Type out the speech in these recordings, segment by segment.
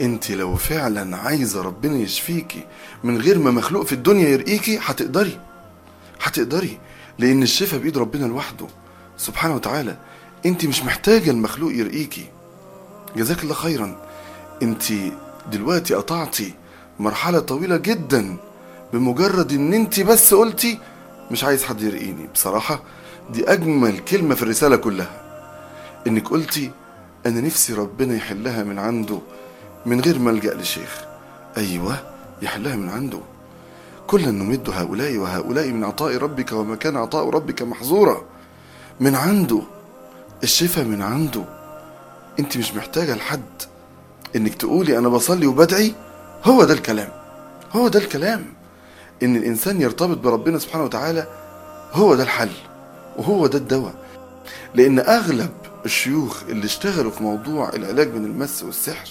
انت لو فعلا عايزة ربنا يشفيكي من غير ما مخلوق في الدنيا يرقيكي هتقدري هتقدري لان الشفاء بايد ربنا لوحده سبحانه وتعالى انت مش محتاجة المخلوق يرقيكي جزاك الله خيرا انت دلوقتي قطعتي مرحلة طويلة جدا بمجرد ان انت بس قلتي مش عايز حد يرقيني بصراحة دي اجمل كلمة في الرسالة كلها انك قلتي انا نفسي ربنا يحلها من عنده من غير ما الجا لشيخ ايوه يحلها من عنده كلا نمد هؤلاء وهؤلاء من عطاء ربك وما كان عطاء ربك محظورا من عنده الشفاء من عنده انت مش محتاجة لحد انك تقولي انا بصلي وبدعي هو ده الكلام هو ده الكلام ان الانسان يرتبط بربنا سبحانه وتعالى هو ده الحل وهو ده الدواء لان اغلب الشيوخ اللي اشتغلوا في موضوع العلاج من المس والسحر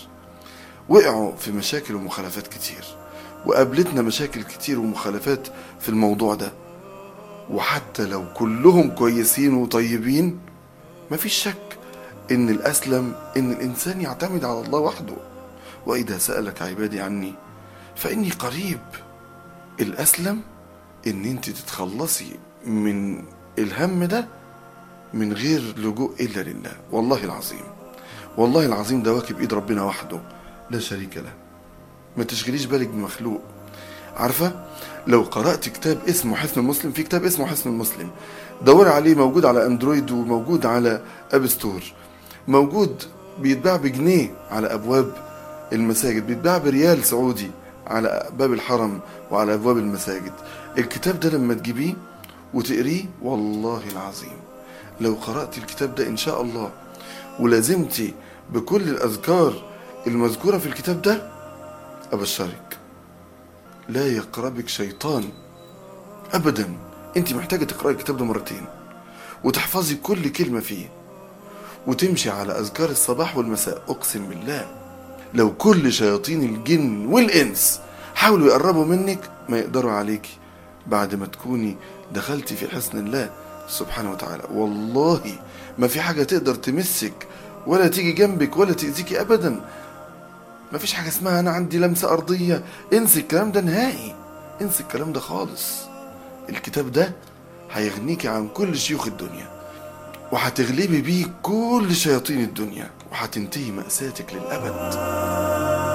وقعوا في مشاكل ومخالفات كتير وقابلتنا مشاكل كتير ومخالفات في الموضوع ده وحتى لو كلهم كويسين وطيبين مفيش شك ان الاسلم ان الانسان يعتمد على الله وحده واذا سالك عبادي عني فاني قريب الاسلم ان انت تتخلصي من الهم ده من غير لجوء الا لله والله العظيم والله العظيم ده واكب ايد ربنا وحده لا شريك له ما تشغليش بالك بمخلوق عارفه لو قرات كتاب اسمه حسن المسلم في كتاب اسمه حسن المسلم دور عليه موجود على اندرويد وموجود على اب ستور موجود بيتباع بجنيه على ابواب المساجد بيتباع بريال سعودي على باب الحرم وعلى ابواب المساجد الكتاب ده لما تجيبيه وتقريه والله العظيم لو قرأت الكتاب ده إن شاء الله ولازمتي بكل الأذكار المذكورة في الكتاب ده أبشرك لا يقربك شيطان أبدا أنت محتاجة تقرأي الكتاب ده مرتين وتحفظي كل كلمة فيه وتمشي على أذكار الصباح والمساء أقسم بالله لو كل شياطين الجن والإنس حاولوا يقربوا منك ما يقدروا عليكي بعد ما تكوني دخلتي في حسن الله سبحانه وتعالى والله ما في حاجة تقدر تمسك ولا تيجي جنبك ولا تأذيكي أبدا ما فيش حاجة اسمها أنا عندي لمسة أرضية انسي الكلام ده نهائي انسي الكلام ده خالص الكتاب ده هيغنيكي عن كل شيوخ الدنيا وهتغلبي بيه كل شياطين الدنيا وهتنتهي مأساتك للأبد